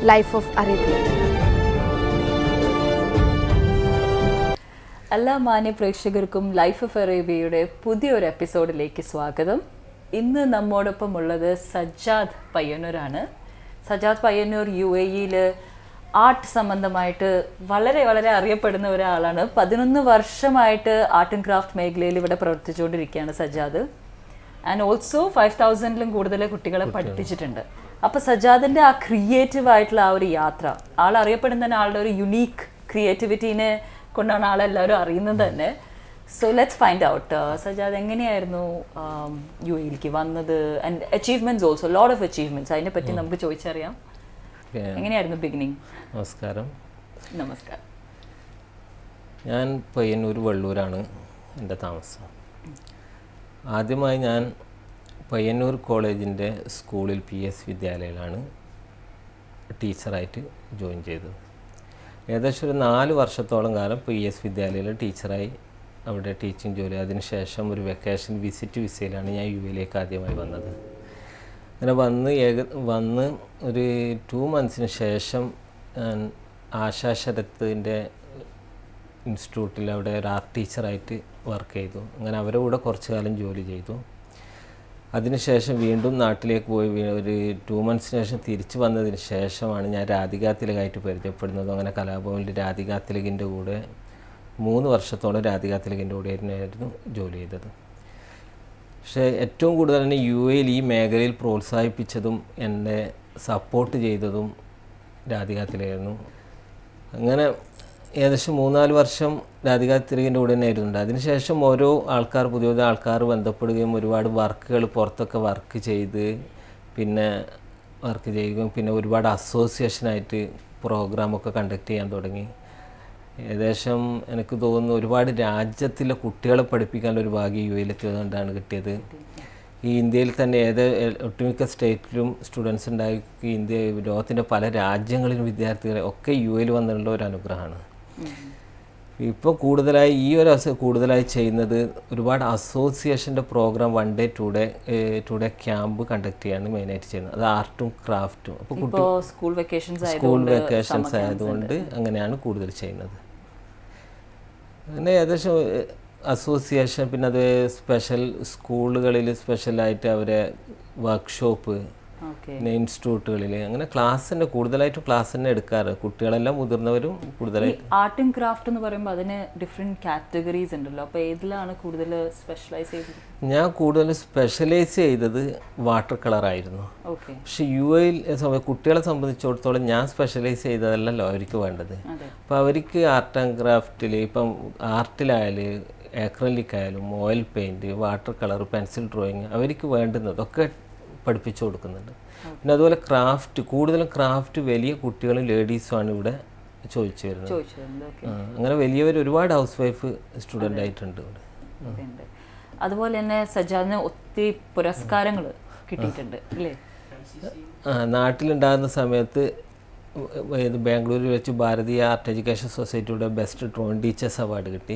Life of Arabia എല്ലാ മാന്യ പ്രേക്ഷകർക്കും ലൈഫ് ഓഫ് അറേബ്യയുടെ പുതിയൊരു എപ്പിസോഡിലേക്ക് സ്വാഗതം ഇന്ന് നമ്മോടൊപ്പം ഉള്ളത് സജ്ജാദ് പയ്യന്നൂരാണ് സജ്ജാദ് പയ്യന്നൂർ യു എ ഇയിൽ ആർട്ട് സംബന്ധമായിട്ട് വളരെ വളരെ അറിയപ്പെടുന്ന ഒരാളാണ് പതിനൊന്ന് വർഷമായിട്ട് ആർട്ട് ആൻഡ് ക്രാഫ്റ്റ് മേഖലയിൽ ഇവിടെ പ്രവർത്തിച്ചുകൊണ്ടിരിക്കുകയാണ് സജ്ജാദ് ആൻഡ് ഓൾസോ ഫൈവ് തൗസൻഡിലും കൂടുതൽ കുട്ടികളെ പഠിപ്പിച്ചിട്ടുണ്ട് അപ്പൊ സജാദിന്റെ ആ ക്രിയേറ്റീവ് ആയിട്ടുള്ള ആ ഒരു യാത്ര ആൾ അറിയപ്പെടുന്ന തന്നെ ആളുടെ ഒരു യുണീക്ക് ക്രിയേറ്റിവിറ്റീനെ കൊണ്ടാണ് ആളെല്ലാവരും അറിയുന്നത് തന്നെ so let's find out Sajjad എങ്ങനെയായിരുന്നു യു എയിലേക്ക് വന്നത് and achievements also load of achievements അതിനെ പറ്റി നമുക്ക് ചോദിച്ചറിയാം എങ്ങനെയായിരുന്നു ബിഗിനിങ് നമസ്കാരം നമസ്കാരം ഞാൻ പയ്യന്നൂർ വള്ളൂരാണ് എൻ്റെ താമസം ആദ്യമായി ഞാൻ പയ്യന്നൂർ കോളേജിൻ്റെ സ്കൂളിൽ പി എസ് വിദ്യാലയയിലാണ് ടീച്ചറായിട്ട് ജോയിൻ ചെയ്തത് ഏകദേശം ഒരു നാല് വർഷത്തോളം കാലം പി എസ് വിദ്യാലയയിൽ ടീച്ചറായി അവിടെ ടീച്ചിങ് ജോലി അതിനുശേഷം ഒരു വെക്കേഷൻ വിസിറ്റ് വിസയിലാണ് ഞാൻ യു എയിലേക്ക് ആദ്യമായി വന്നത് അങ്ങനെ വന്ന് ഏക വന്ന് ഒരു ടു മന്ത്സിന് ശേഷം ഞാൻ ആശാ ശരത്തിൻ്റെ ഇൻസ്റ്റിറ്റ്യൂട്ടിൽ അവിടെ ഒരു ആർട്ട് ടീച്ചറായിട്ട് വർക്ക് ചെയ്തു അങ്ങനെ അവരുടെ കൂടെ കുറച്ച് കാലം ജോലി ചെയ്തു അതിനുശേഷം വീണ്ടും നാട്ടിലേക്ക് പോയി വീ- ഒരു ടു മന്ത്സിന് ശേഷം തിരിച്ചു വന്നതിന് ശേഷമാണ് ഞാൻ രാധികാ തിലകായിട്ട് പരിചയപ്പെടുന്നതും അങ്ങനെ കലാഭവനിൽ രാധികാ തിലകിൻ്റെ കൂടെ മൂന്ന് വർഷത്തോളം രാധികാ തിലകിൻ്റെ കൂടെ ആയിരുന്നു ജോലി ചെയ്തത് പക്ഷേ ഏറ്റവും കൂടുതൽ തന്നെ യു എയിൽ ഈ മേഖലയിൽ പ്രോത്സാഹിപ്പിച്ചതും എന്നെ സപ്പോർട്ട് ചെയ്തതും രാധികാ തിലകായിരുന്നു അങ്ങനെ ഏകദേശം മൂന്നാല് വർഷം രാധികാ തിലകിൻ്റെ കൂടെ തന്നെ ആയിരുന്നു അതിനുശേഷം ഓരോ ആൾക്കാർ പുതിയ പുതിയ ആൾക്കാർ ബന്ധപ്പെടുകയും ഒരുപാട് വർക്കുകൾ പുറത്തൊക്കെ വർക്ക് ചെയ്ത് പിന്നെ വർക്ക് ചെയ്യുകയും പിന്നെ ഒരുപാട് അസോസിയേഷനായിട്ട് പ്രോഗ്രാമൊക്കെ കണ്ടക്ട് ചെയ്യാൻ തുടങ്ങി ഏകദേശം എനിക്ക് തോന്നുന്നു ഒരുപാട് രാജ്യത്തിലെ കുട്ടികളെ പഠിപ്പിക്കാനുള്ള ഒരു ഭാഗ്യം യു എയിലെത്തിയതുകൊണ്ടാണ് കിട്ടിയത് ഈ ഇന്ത്യയിൽ തന്നെ ഏത് എ- ഒട്ടുമിക്ക സ്റ്റേറ്റിലും സ്റ്റുഡൻസ് ഉണ്ടായി ഈ ഇന്ത്യ ലോകത്തിൻ്റെ പല രാജ്യങ്ങളിലും വിദ്യാർത്ഥികളെ ഒക്കെ യു എയിൽ വന്നുള്ള ഒരു അനുഗ്രഹമാണ് ഇപ്പോൾ കൂടുതലായി ഈ ഒരു അസ കൂടുതലായി ചെയ്യുന്നത് ഒരുപാട് അസോസിയേഷൻ്റെ programme one day two day two day camp conduct ചെയ്യാണ് മെയിനായിട്ട് ചെയ്യുന്നത് അത് ആർട്ടും ക്രാഫ്റ്റും അപ്പോൾ കുട്ടി ഇപ്പോൾ സ്കൂൾ വെക്കേഷൻസ് സ്കൂൾ ആയതുകൊണ്ട് വെക്കേഷൻസ് ആയതുകൊണ്ട് അങ്ങനെയാണ് കൂടുതൽ ചെയ്യുന്നത് അങ്ങനെ ഏകദേശം അസോസിയേഷൻ പിന്നെ അത് സ്പെഷ്യൽ സ്കൂളുകളിൽ സ്പെഷ്യലായിട്ട് അവരെ വർക്ക്ഷോപ്പ് ഓക്കെ പിന്നെ ഇൻസ്റ്റിറ്റ്യൂട്ടുകളിൽ അങ്ങനെ ക്ലാസ് തന്നെ കൂടുതലായിട്ടും ക്ലാസ് തന്നെ എടുക്കാറ് കുട്ടികളെല്ലാം മുതിർന്നവരും കൂടുതലായി ആർട്ട് ആൻഡ് ക്രാഫ്റ്റ് എന്ന് പറയുമ്പോൾ അതിന് ഡിഫറെന്റ് കാറ്റഗറീസ് ഉണ്ടല്ലോ അപ്പോൾ ഏതിലാണ് കൂടുതൽ സ്പെഷ്യലൈസ് ചെയ്തത് ഞാൻ കൂടുതൽ സ്പെഷ്യലൈസ് ചെയ്തത് വാട്ടർ കളറായിരുന്നു ഓക്കെ പക്ഷെ യു എയിൽ സമയം കുട്ടികളെ സംബന്ധിച്ചിടത്തോളം ഞാൻ സ്പെഷ്യലൈസ് ചെയ്തതല്ലല്ലോ അവർക്ക് വേണ്ടത് അതെ അപ്പോൾ അവർക്ക് ആർട്ട് ആൻഡ് ക്രാഫ്റ്റിൽ ഇപ്പം ആർട്ടിലായാലും ആക്രലിക് ആയാലും oil paint water colour pencil drawing അവർക്ക് വേണ്ടുന്നതൊക്കെ പഠിപ്പിച്ചു കൊടുക്കുന്നുണ്ട് പിന്നെ അതുപോലെ ക്രാഫ്റ്റ് കൂടുതലും ക്രാഫ്റ്റ് വലിയ കുട്ടികളും ലേഡീസുമാണ് ഇവിടെ ചോദിച്ചു വരുന്നത് ചോദിച്ചിട്ടുണ്ട് ഓക്കെ ആ, അങ്ങനെ വലിയവർ ഒരുപാട് ഹൗസ് വൈഫ് സ്റ്റുഡൻ്റ് ആയിട്ടുണ്ട് ഇവിടെ ഉണ്ട് അതുപോലെ തന്നെ സജാദിന് ഒത്തിരി പുരസ്കാരങ്ങൾ കിട്ടിയിട്ടുണ്ട് അല്ലേ ആ, നാട്ടിലുണ്ടാകുന്ന സമയത്ത് വ- ഇത് ബാംഗ്ലൂരിൽ വെച്ച് ഭാരതീയ ആർട്ട് എഡ്യൂക്കേഷൻ സൊസൈറ്റിയുടെ ബെസ്റ്റ് ഡ്രോയിങ് ടീച്ചേഴ്സ് അവാർഡ് കിട്ടി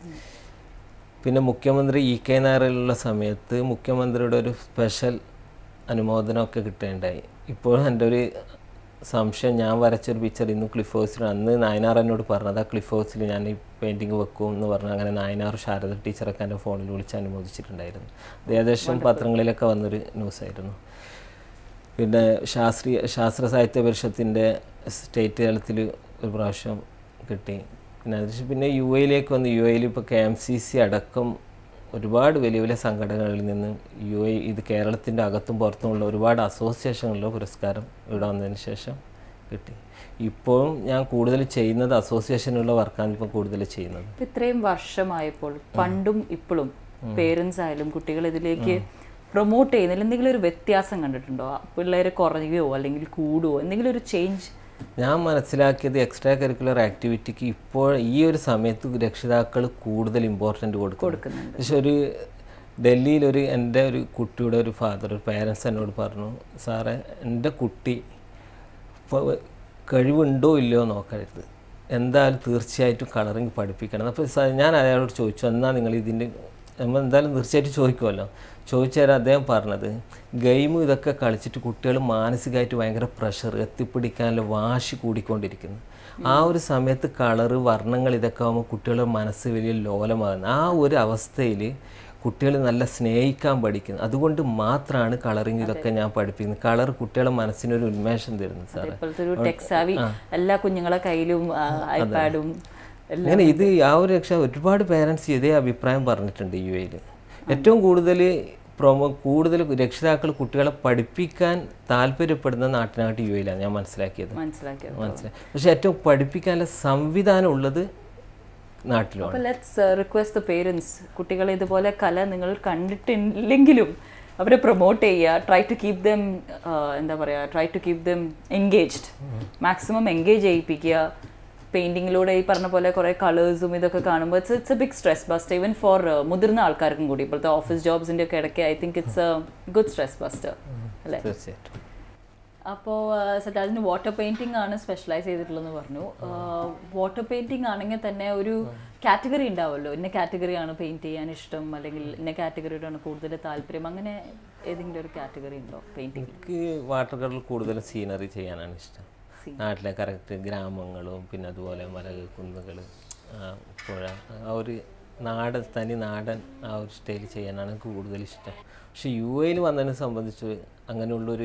പിന്നെ മുഖ്യമന്ത്രി ഇ കെ നായരിലുള്ള സമയത്ത് മുഖ്യമന്ത്രിയുടെ ഒരു സ്പെഷ്യൽ അനുമോദനമൊക്കെ കിട്ടുകയുണ്ടായി ഇപ്പോൾ എൻ്റെ ഒരു സംശയം ഞാൻ വരച്ചൊരു പിക്ചർ ഇന്ന് ക്ലിഫ് ഹൗസിൽ അന്ന് നായനാർ എന്നോട് പറഞ്ഞത് ആ ക്ലിഫ് ഹൗസിൽ ഞാൻ ഈ പെയിൻറ്റിങ് വെക്കും എന്ന് പറഞ്ഞ് അങ്ങനെ നായനാർ ശാരദ ടീച്ചറൊക്കെ എൻ്റെ ഫോണിൽ വിളിച്ച് അനുമോദിച്ചിട്ടുണ്ടായിരുന്നു അത് ഏകദേശം പത്രങ്ങളിലൊക്കെ വന്നൊരു ന്യൂസായിരുന്നു പിന്നെ ശാസ്ത്രീയ ശാസ്ത്ര സാഹിത്യ പരിഷത്തിൻ്റെ സ്റ്റേറ്റ് തലത്തിൽ ഒരു പ്രാവശ്യം കിട്ടി പിന്നെ അതിനുശേഷം പിന്നെ യു എയിലേക്ക് വന്ന് യു എയിൽ ഇപ്പോൾ കെ എം സി സി അടക്കം ഒരുപാട് വലിയ വലിയ സംഘടനകളിൽ നിന്ന് യു എ ഇത് കേരളത്തിൻ്റെ അകത്തും പുറത്തുമുള്ള ഒരുപാട് അസോസിയേഷനുകളിലെ പുരസ്കാരം ഇവിടെ വന്നതിന് ശേഷം കിട്ടി ഇപ്പോഴും ഞാൻ കൂടുതൽ ചെയ്യുന്നത് അസോസിയേഷനുള്ള വർക്കാണ് ഇപ്പം കൂടുതൽ ചെയ്യുന്നത് ഇപ്പൊ ഇത്രയും വർഷമായപ്പോൾ പണ്ടും ഇപ്പോഴും പേരൻസ് ആയാലും കുട്ടികൾ ഇതിലേക്ക് പ്രൊമോട്ട് ചെയ്യുന്നതിൽ എന്തെങ്കിലും ഒരു വ്യത്യാസം കണ്ടിട്ടുണ്ടോ പിള്ളേർ കുറയുകയോ അല്ലെങ്കിൽ കൂടുകയോ എന്തെങ്കിലും ഒരു ചേഞ്ച് ഞാൻ മനസ്സിലാക്കിയത് എക്സ്ട്രാ കരിക്കുലർ ആക്ടിവിറ്റിക്ക് ഇപ്പോൾ ഈ ഒരു സമയത്ത് രക്ഷിതാക്കൾ കൂടുതൽ ഇമ്പോർട്ടൻ്റ് കൊടുക്കും കൊടുക്കുന്നുണ്ട് പക്ഷെ ഒരു ഡൽഹിയിലൊരു എൻ്റെ ഒരു കുട്ടിയുടെ ഒരു ഫാദർ ഒരു പേരൻസ് എന്നോട് പറഞ്ഞു സാറേ എൻ്റെ കുട്ടി ഇപ്പോൾ കഴിവുണ്ടോ ഇല്ലയോ നോക്കരുത് എന്തായാലും തീർച്ചയായിട്ടും കളറിങ് പഠിപ്പിക്കണം അപ്പോൾ സാ- ഞാൻ അയാളോട് ചോദിച്ചു എന്നാൽ നിങ്ങൾ ഇതിൻ്റെ നമ്മൾ എന്തായാലും തീർച്ചയായിട്ടും ചോദിക്കുമല്ലോ ചോദിച്ചാൽ അദ്ദേഹം പറഞ്ഞത് ഗെയിം ഇതൊക്കെ കളിച്ചിട്ട് കുട്ടികൾ മാനസികമായിട്ട് ഭയങ്കര പ്രഷർ എത്തിപ്പിടിക്കാനുള്ള വാശി കൂടിക്കൊണ്ടിരിക്കുന്നു ആ ഒരു സമയത്ത് കളറ് വർണ്ണങ്ങൾ ഇതൊക്കെ ആകുമ്പോൾ കുട്ടികളുടെ മനസ്സ് വലിയ ലോലമാകുന്നു ആ ഒരു അവസ്ഥയിൽ കുട്ടികൾ നല്ല സ്നേഹിക്കാൻ പഠിക്കുന്നു അതുകൊണ്ട് മാത്രമാണ് കളറിങ് ഇതൊക്കെ ഞാൻ പഠിപ്പിക്കുന്നത് കളർ കുട്ടികളുടെ മനസ്സിനൊരു ഉന്മേഷം തരുന്നു സാറേ ഇപ്പോഴത്തെ ഒരു ടെക്സാവി എല്ലാ കുഞ്ഞുങ്ങളെ കയ്യിലും ഐപാഡും അങ്ങനെ ഇത് ആ ഒരു രക്ഷ ഒരുപാട് പേരൻസ് ഇതേ അഭിപ്രായം പറഞ്ഞിട്ടുണ്ട് യു എയിൽ ഏറ്റവും കൂടുതൽ പ്രൊമോ കൂടുതൽ രക്ഷിതാക്കൾ കുട്ടികളെ പഠിപ്പിക്കാൻ താല്പര്യപ്പെടുന്ന നാട്ടിനായിട്ട് യു എയിലാണ് ഞാൻ മനസ്സിലാക്കിയത് മനസ്സിലാക്കിയത് മനസ്സിലായി പക്ഷെ ഏറ്റവും പഠിപ്പിക്കാനുള്ള സംവിധാനം ഉള്ളത് നാട്ടിലുമാണ് അപ്പോൾ ലെറ്റ്സ് റിക്വസ്റ്റ് ദ പേരൻസ് കുട്ടികളെ ഇതുപോലെ കല നിങ്ങൾ കണ്ടിട്ടില്ലെങ്കിലും അവരെ പ്രൊമോട്ട് ചെയ്യുക ട്രൈ ടു കീപ് ദം എന്താ പറയുക try to keep them engaged maximum engage ചെയ്യിപ്പിക്കുക പെയിൻറ്റിങ്ങിലൂടെ ഈ പറഞ്ഞ പോലെ കുറേ കളേഴ്സും ഇതൊക്കെ കാണുമ്പോൾ it's it's a big stress buster even for മുതിർന്ന ആൾക്കാർക്കും കൂടി ഇപ്പോഴത്തെ ഓഫീസ് ജോബ്സിൻ്റെ ഒക്കെ ഇടയ്ക്ക് I think it's a good stress buster അല്ലേ തീർച്ചയായിട്ടും അപ്പോൾ സറ്റാജിന് വാട്ടർ പെയിൻറ്റിംഗ് ആണ് സ്പെഷ്യലൈസ് ചെയ്തിട്ടുള്ളതെന്ന് പറഞ്ഞു വാട്ടർ പെയിൻറ്റിംഗ് ആണെങ്കിൽ തന്നെ ഒരു കാറ്റഗറി ഉണ്ടാവുമല്ലോ ഇന്ന കാറ്റഗറിയാണ് പെയിൻറ്റ് ചെയ്യാൻ ഇഷ്ടം അല്ലെങ്കിൽ ഇന്ന കാറ്റഗറിയോടാണ് കൂടുതൽ താല്പര്യം അങ്ങനെ ഏതെങ്കിലും ഒരു കാറ്റഗറി ഉണ്ടോ പെയിൻറ്റിംഗ് എനിക്ക് വാട്ടർ കളറിൽ കൂടുതലും സീനറി ചെയ്യാനാണ് ഇഷ്ടം നാട്ടിലെ കറക്റ്റ് ഗ്രാമങ്ങളും പിന്നെ അതുപോലെ മലകൾ കുന്നുകൾ പുഴ ആ ഒരു നാടൻ തനി നാടൻ ആ ഒരു സ്റ്റൈൽ ചെയ്യാനാണ് എനിക്ക് കൂടുതൽ ഇഷ്ടം പക്ഷെ യു എയിൽ വന്നതിനെ സംബന്ധിച്ച് അങ്ങനെയുള്ളൊരു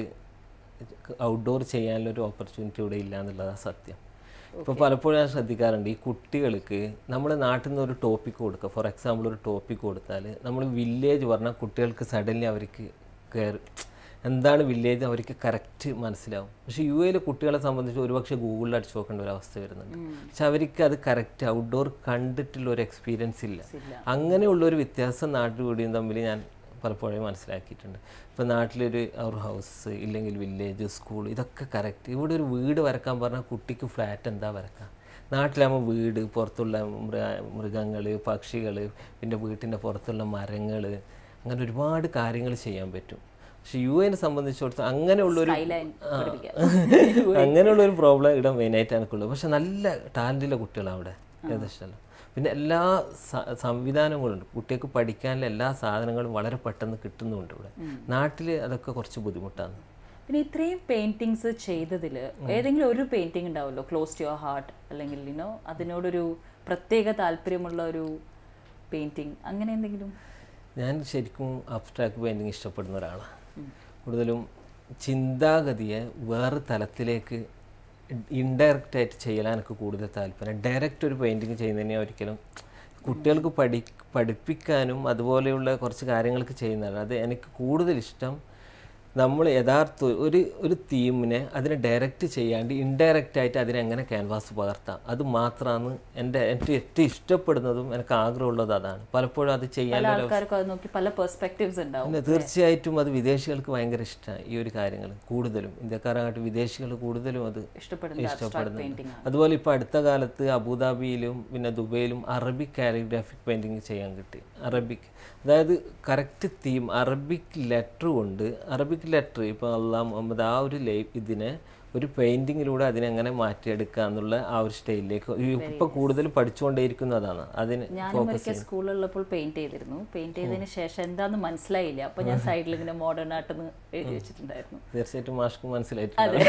ഔട്ട്ഡോർ ചെയ്യാനുള്ളൊരു ഓപ്പർച്യൂണിറ്റി ഇവിടെ ഇല്ല എന്നുള്ളതാണ് സത്യം ഇപ്പോൾ പലപ്പോഴും ഞാൻ ശ്രദ്ധിക്കാറുണ്ട് ഈ കുട്ടികൾക്ക് നമ്മൾ നാട്ടിൽ നിന്ന് ഒരു ടോപ്പിക്ക് കൊടുക്കുക ഫോർ എക്സാമ്പിൾ ഒരു ടോപ്പിക്ക് കൊടുത്താൽ നമ്മൾ വില്ലേജ് പറഞ്ഞാൽ കുട്ടികൾക്ക് സഡൻലി അവർക്ക് കയറി എന്താണ് വില്ലേജ് അവർക്ക് കറക്റ്റ് മനസ്സിലാവും പക്ഷേ യു എയിലെ കുട്ടികളെ സംബന്ധിച്ച് ഒരുപക്ഷെ ഗൂഗിളിൽ അടിച്ചു നോക്കേണ്ട ഒരു അവസ്ഥ വരുന്നുണ്ട് പക്ഷെ അവർക്ക് അത് കറക്റ്റ് ഔട്ട്ഡോർ കണ്ടിട്ടുള്ള ഒരു എക്സ്പീരിയൻസ് ഇല്ല അങ്ങനെയുള്ള ഒരു വ്യത്യാസം നാട്ടിൽ കൂടിയും തമ്മിൽ ഞാൻ പലപ്പോഴും മനസ്സിലാക്കിയിട്ടുണ്ട് ഇപ്പോൾ നാട്ടിലൊരു അവർ ഹൗസ് ഇല്ലെങ്കിൽ വില്ലേജ് സ്കൂൾ ഇതൊക്കെ കറക്റ്റ് ഇവിടെ ഒരു വീട് വരക്കാൻ പറഞ്ഞാൽ കുട്ടിക്ക് ഫ്ലാറ്റ് എന്താ വരക്കാം നാട്ടിലാകുമ്പോൾ വീട് പുറത്തുള്ള മൃഗ മൃഗങ്ങൾ പക്ഷികൾ പിന്നെ വീട്ടിൻ്റെ പുറത്തുള്ള മരങ്ങൾ അങ്ങനെ ഒരുപാട് കാര്യങ്ങൾ ചെയ്യാൻ പറ്റും പക്ഷെ യു എനെ സംബന്ധിച്ചിടത്തോളം അങ്ങനെയുള്ളൊരു Skyline ആ, അങ്ങനെയുള്ളൊരു പ്രോബ്ലം ഇവിടെ മെയിനായിട്ട് എനിക്കുള്ളത് പക്ഷെ നല്ല ടാലൻറ്റുള്ള കുട്ടികളാണ് അവിടെ ഏകദേശം പിന്നെ എല്ലാ സ- സംവിധാനങ്ങളുണ്ട് കുട്ടികൾക്ക് പഠിക്കാനുള്ള എല്ലാ സാധനങ്ങളും വളരെ പെട്ടെന്ന് കിട്ടുന്നുണ്ട് ഇവിടെ നാട്ടിൽ അതൊക്കെ കുറച്ച് ബുദ്ധിമുട്ടാണ് പിന്നെ ഇത്രയും പെയിന്റിങ്സ് ചെയ്തതിൽ ഏതെങ്കിലും ഒരു പെയിന്റിംഗ് ഉണ്ടാവുമല്ലോ ക്ലോസ് ടു യുവർ ഹാർട്ട് അല്ലെങ്കിൽ യുനോ അതിനോടൊരു പ്രത്യേക താല്പര്യമുള്ള ഒരു പെയിന്റിങ് അങ്ങനെ എന്തെങ്കിലും ഞാൻ ശരിക്കും അബ്സ്ട്രാക്ട് പെയിൻറ്റിങ് ഇഷ്ടപ്പെടുന്ന ഒരാളാണ് കൂടുതലും ചിന്താഗതിയെ വേറെ തലത്തിലേക്ക് ഇൻഡയറക്റ്റ് ആയിട്ട് ചെയ്യാൻ എനിക്ക് കൂടുതൽ താല്പര്യം ഡയറക്റ്റ് ഒരു പെയിൻറ്റിങ് ചെയ്യുന്നതിനെ ഒരിക്കലും കുട്ടികൾക്ക് പഠി പഠിപ്പിക്കാനും അതുപോലെയുള്ള കുറച്ച് കാര്യങ്ങൾക്ക് ചെയ്യുന്നതാണ് അത് എനിക്ക് കൂടുതൽ ഇഷ്ടം നമ്മൾ യഥാർത്ഥ ഒരു ഒരു തീമിനെ അതിനെ ഡയറക്റ്റ് ചെയ്യാണ്ട് ഇൻഡയറക്റ്റ് ആയിട്ട് അതിനെ എങ്ങനെ ക്യാൻവാസ് പകർത്താം അത് മാത്രമാണ് എൻ്റെ എനിക്ക് ഏറ്റവും ഇഷ്ടപ്പെടുന്നതും എനിക്ക് ആഗ്രഹമുള്ളതും അതാണ് പലപ്പോഴും അത് ചെയ്യാൻ പല ആൾക്കാർക്കും അത് നോക്കി പല പെർസ്പെക്റ്റീവ്സ് ഉണ്ടാവും പിന്നെ തീർച്ചയായിട്ടും അത് വിദേശികൾക്ക് ഭയങ്കര ഇഷ്ടമാണ് ഈ ഒരു കാര്യങ്ങൾ കൂടുതലും ഇന്ത്യക്കാരാകട്ടെ വിദേശികൾ കൂടുതലും അത് ഇഷ്ടപ്പെടുന്ന abstract ഇഷ്ടപ്പെടുന്നുണ്ട് painting ആണ്. അതുപോലെ ഇപ്പോൾ അടുത്ത കാലത്ത് അബുദാബിയിലും പിന്നെ ദുബൈയിലും അറബിക് കാലിഗ്രാഫിക് പെയിൻറ്റിങ് ചെയ്യാൻ കിട്ടി അറബിക് അതായത് കറക്റ്റ് തീം അറബിക് ലെറ്റർ കൊണ്ട് അറബിക് ലെറ്റർ ഇപ്പോൾ അള്ളാഹ് മുഹമ്മദ് ആ ഒരു ലൈ ഇതിനെ ഒരു പെയിൻറ്റിങ്ങിലൂടെ അതിനെങ്ങനെ മാറ്റിയെടുക്കുക എന്നുള്ള ആ ഒരു സ്റ്റൈലിലേക്ക് ഇപ്പോൾ കൂടുതലും പഠിച്ചുകൊണ്ടേയിരിക്കുന്നതാണ് അതിന് ഞാനും ഒരിക്കൽ സ്കൂളിലുള്ളപ്പോൾ പെയിന്റ് ചെയ്തിരുന്നു പെയിന്റ് ചെയ്തതിന് ശേഷം എന്താന്ന് മനസ്സിലായില്ല അപ്പൊ ഞാൻ സൈഡിൽ ഇങ്ങനെ മോഡേൺ ആർട്ടെന്ന് എഴുതി വെച്ചിട്ടുണ്ടായിരുന്നു തീർച്ചയായിട്ടും മാഷ്ക്ക് മനസ്സിലായിട്ടുണ്ട്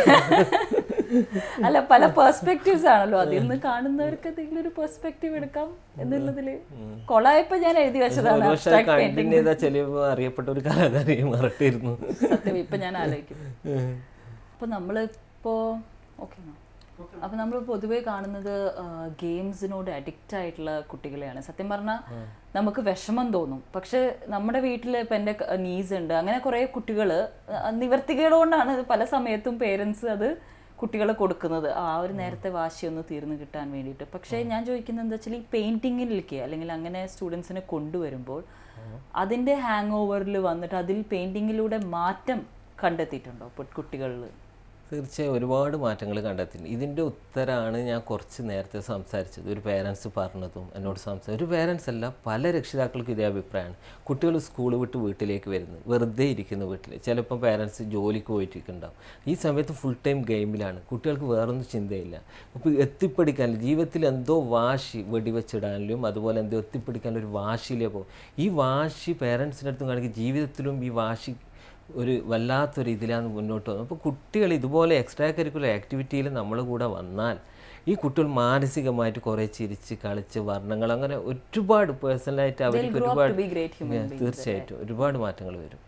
അല്ല പല പെർസ്പെക്റ്റീവ്സ് ആണല്ലോ അതിൽ നിന്ന് കാണുന്നവർക്ക് എന്തെങ്കിലും ഒരു പെർസ്പെക്റ്റീവ് എടുക്കാം എന്നുള്ളതില് കൊളായപ്പോ ഞാൻ എഴുതി വെച്ചതാണ് ഒരുപക്ഷെ abstract കണ്ടിന്യൂ ചെയ്താൽ ചിലപ്പോൾ അറിയപ്പെട്ട ഒരു കലാകാരിയെ മറട്ടിരുന്നു സത്യം ഇപ്പൊ ഞാൻ ആലോചിക്കും അപ്പൊ നമ്മളിപ്പോ ഓക്കെ അപ്പൊ നമ്മൾ പൊതുവേ കാണുന്നത് ഗെയിംസിനോട് അഡിക്റ്റ് ആയിട്ടുള്ള കുട്ടികളെയാണ് സത്യം പറഞ്ഞാൽ നമുക്ക് വിഷമം തോന്നും പക്ഷെ നമ്മുടെ വീട്ടിൽ ഇപ്പം എൻ്റെ നീസ് ഉണ്ട് അങ്ങനെ കുറേ കുട്ടികൾ നിവർത്തികേടുകൊണ്ടാണ് പല സമയത്തും പേരൻസ് അത് കുട്ടികളെ കൊടുക്കുന്നത് ആ ഒരു നേരത്തെ വാശി ഒന്ന് തീർന്നു കിട്ടാൻ വേണ്ടിയിട്ട് പക്ഷേ ഞാൻ ചോദിക്കുന്നത് എന്താ വെച്ചാൽ ഈ പെയിൻറ്റിങ്ങിലേക്ക് അല്ലെങ്കിൽ അങ്ങനെ സ്റ്റുഡൻസിനെ കൊണ്ടുവരുമ്പോൾ അതിൻ്റെ ഹാങ് ഓവറിൽ വന്നിട്ട് അതിൽ പെയിൻറ്റിങ്ങിലൂടെ മാറ്റം കണ്ടെത്തിയിട്ടുണ്ടോ ഇപ്പോൾ കുട്ടികളിൽ തീർച്ചയായും ഒരുപാട് മാറ്റങ്ങൾ കണ്ടെത്തിയിട്ടുണ്ട് ഇതിൻ്റെ ഉത്തരമാണ് ഞാൻ കുറച്ച് നേരത്തെ സംസാരിച്ചത് ഒരു പേരൻസ് പറഞ്ഞതും എന്നോട് സംസാരിച്ചു ഒരു പേരൻസ് അല്ല പല രക്ഷിതാക്കൾക്കും ഇതേ അഭിപ്രായമാണ് കുട്ടികൾ സ്കൂൾ വിട്ട് വീട്ടിലേക്ക് വരുന്നു വെറുതെ ഇരിക്കുന്നു വീട്ടിൽ ചിലപ്പോൾ പേരൻസ് ജോലിക്ക് പോയിട്ടിരിക്കുന്നുണ്ടാവും ഈ സമയത്ത് ഫുൾ ടൈം ഗെയിമിലാണ് കുട്ടികൾക്ക് വേറൊന്നും ചിന്തയില്ല അപ്പോൾ എത്തിപ്പിടിക്കാൻ ജീവിതത്തിൽ എന്തോ വാശി വെടിവെച്ചിടാനും അതുപോലെ എന്തോ എത്തിപ്പിടിക്കാൻ ഒരു വാശിയിലേ പോകും ഈ വാശി പേരൻസിൻ്റെ അടുത്തും കാണിക്കും ജീവിതത്തിലും ഈ വാശി ഒരു വല്ലാത്തൊരു ഇതിലാണ് മുന്നോട്ട് പോകുന്നത് അപ്പോൾ കുട്ടികൾ ഇതുപോലെ എക്സ്ട്രാ കരിക്കുലർ ആക്ടിവിറ്റിയിൽ നമ്മൾ കൂടെ വന്നാൽ ഈ കുട്ടികൾ മാനസികമായിട്ട് കുറേ ചിരിച്ച് കളിച്ച് വർണ്ണങ്ങൾ അങ്ങനെ ഒരുപാട് പേഴ്സണലായിട്ട് അവർക്ക് grow up ഒരുപാട് to be great human Yeah, തീർച്ചയായിട്ടും ഒരുപാട് മാറ്റങ്ങൾ വരും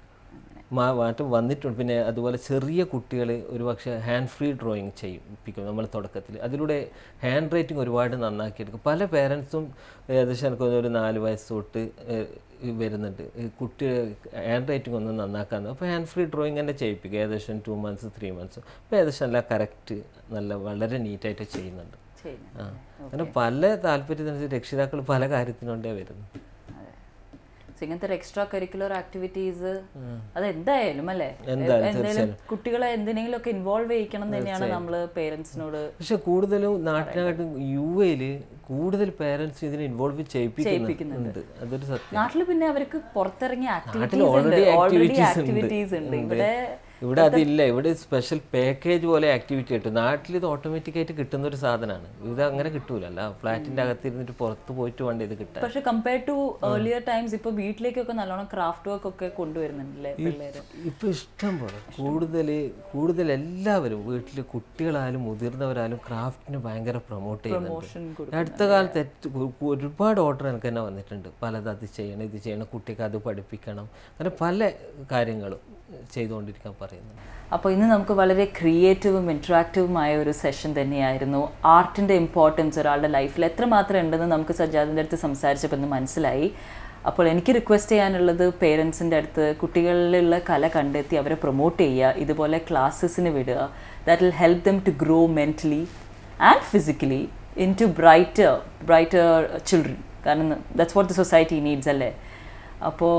മാ- മാറ്റം വന്നിട്ടുണ്ട് പിന്നെ അതുപോലെ ചെറിയ കുട്ടികൾ ഒരുപക്ഷെ ഹാൻഡ് ഫ്രീ ഡ്രോയിങ് ചെയ്യിപ്പിക്കും നമ്മൾ തുടക്കത്തിൽ അതിലൂടെ ഹാൻഡ് റൈറ്റിംഗ് ഒരുപാട് നന്നാക്കിയെടുക്കും പല പേരൻസും ഏകദേശം എനിക്ക് തോന്നുന്നു ഒരു നാല് വയസ്സ് തൊട്ട് ഏഹ്, ഈ വരുന്നുണ്ട് ഈ കുട്ടി ഹാൻഡ് റൈറ്റിംഗ് ഒന്ന് നന്നാക്കാൻ അപ്പോൾ ഹാൻഡ് ഫ്രീ ഡ്രോയിങ് തന്നെ ചെയ്യിപ്പിക്കും ഏകദേശം ടു മന്ത്സ് ത്രീ മന്ത്സ് അപ്പോൾ ഏകദേശം നല്ല കറക്റ്റ് നല്ല വളരെ നീറ്റായിട്ട് ചെയ്യുന്നുണ്ട് ചെയ്യുന്നത് ആ അങ്ങനെ പല താല്പര്യത്തിനനുസരിച്ച് രക്ഷിതാക്കൾ പല കാര്യത്തിനുണ്ടേ വരുന്നു അതെ So, ഇങ്ങനത്തെ എക്സ്ട്രാ കരിക്കുലർ ആക്ടിവിറ്റീസ് അതെന്തായാലും അല്ലേ എന്തായാലും, എന്തെങ്കിലും കുട്ടികളെ എന്തിനെങ്കിലും ഒക്കെ ഇൻവോൾവ് ചെയ്യിക്കണം എന്ന് തന്നെയാണ് നമ്മൾ പേരൻസിനോട് പക്ഷെ കൂടുതലും നാട്ടിനകത്ത് യു എയിൽ കൂടുതൽ പേരൻസ് ഇതിനെ ഇൻവോൾവ് ചെയ്യിപ്പിക്കുന്നുണ്ട് അതൊരു സത്യം നാട്ടിൽ പിന്നെ അവർക്ക് പുറത്തിറങ്ങിയ നാട്ടിൽ ആക്ടിവിറ്റീസ് ഉണ്ട് ഓൾറെഡി ഓൾറെഡി ആക്ടിവിറ്റീസ് ആക്ടിവിറ്റീസ് ഉണ്ട് ഉണ്ട് ഇവിടെ ഇവിടെ അതില്ല ഇവിടെ സ്പെഷ്യൽ പാക്കേജ് പോലെ ആക്ടിവിറ്റി കിട്ടും നാട്ടിൽ ഇത് ഓട്ടോമാറ്റിക് ആയിട്ട് കിട്ടുന്ന ഒരു സാധനമാണ് ഇത് അങ്ങനെ കിട്ടൂല അല്ല ഫ്ലാറ്റിന്റെ അകത്തിരുന്നിട്ട് പുറത്ത് പോയിട്ട് വേണ്ട ഇത് കിട്ടാൻ പക്ഷെ കമ്പയർ ടു ഏർലിയർ ടൈംസ് ഇപ്പൊ വീട്ടിലേക്കൊക്കെ നല്ലോണം ക്രാഫ്റ്റ് വർക്ക് ഒക്കെ കൊണ്ടുവരുന്നുണ്ടല്ലേ പിള്ളേര് ഇപ്പൊ ഇഷ്ടം പോലെ കൂടുതൽ കൂടുതൽ എല്ലാവരും വീട്ടിൽ കുട്ടികളായാലും മുതിർന്നവരായാലും ക്രാഫ്റ്റിന് ഭയങ്കര പ്രൊമോട്ട് Promotion ചെയ്യുന്നുണ്ട് അടുത്ത കാലത്ത് ഏറ്റ- ഒ- ഒരുപാട് ഓർഡർ എനിക്ക് തന്നെ വന്നിട്ടുണ്ട് പലത് അത് ചെയ്യണം ഇത് ചെയ്യണം കുട്ടിക്ക് അത് പഠിപ്പിക്കണം അങ്ങനെ പല കാര്യങ്ങളും ചെയ്തുകൊണ്ടിരിക്കാൻ പറയുന്നുണ്ട് അപ്പോൾ ഇന്ന് നമുക്ക് വളരെ ക്രിയേറ്റീവും ഇൻട്രാക്റ്റീവുമായ ഒരു സെഷൻ തന്നെയായിരുന്നു ആർട്ടിൻ്റെ ഇമ്പോർട്ടൻസ് ഒരാളുടെ ലൈഫിൽ എത്രമാത്രം ഉണ്ടെന്ന് നമുക്ക് സജ്ജാദിൻ്റെ അടുത്ത് സംസാരിച്ചപ്പോൾ ഇന്ന് മനസ്സിലായി അപ്പോൾ എനിക്ക് റിക്വസ്റ്റ് ചെയ്യാനുള്ളത് പേരൻസിൻ്റെ അടുത്ത് കുട്ടികളിലുള്ള കല കണ്ടെത്തി അവരെ പ്രൊമോട്ട് ചെയ്യുക ഇതുപോലെ ക്ലാസ്സസിന് വിടുക that will help them to grow mentally and physically into brighter brighter children കാരണം that's what the society needs അല്ലേ അപ്പോൾ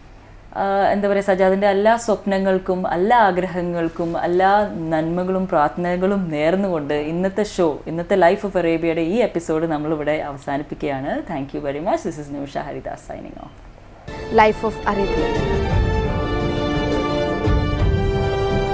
ആഹ് എന്താ പറയുക സജാദിൻ്റെ എല്ലാ സ്വപ്നങ്ങൾക്കും എല്ലാ ആഗ്രഹങ്ങൾക്കും എല്ലാ നന്മകളും പ്രാർത്ഥനകളും നേർന്നുകൊണ്ട് ഇന്നത്തെ ഷോ ഇന്നത്തെ ലൈഫ് ഓഫ് അറേബ്യയുടെ ഈ എപ്പിസോഡ് നമ്മളിവിടെ അവസാനിപ്പിക്കുകയാണ് thank you very much this is Nimisha Haridas signing off Life of Arabia.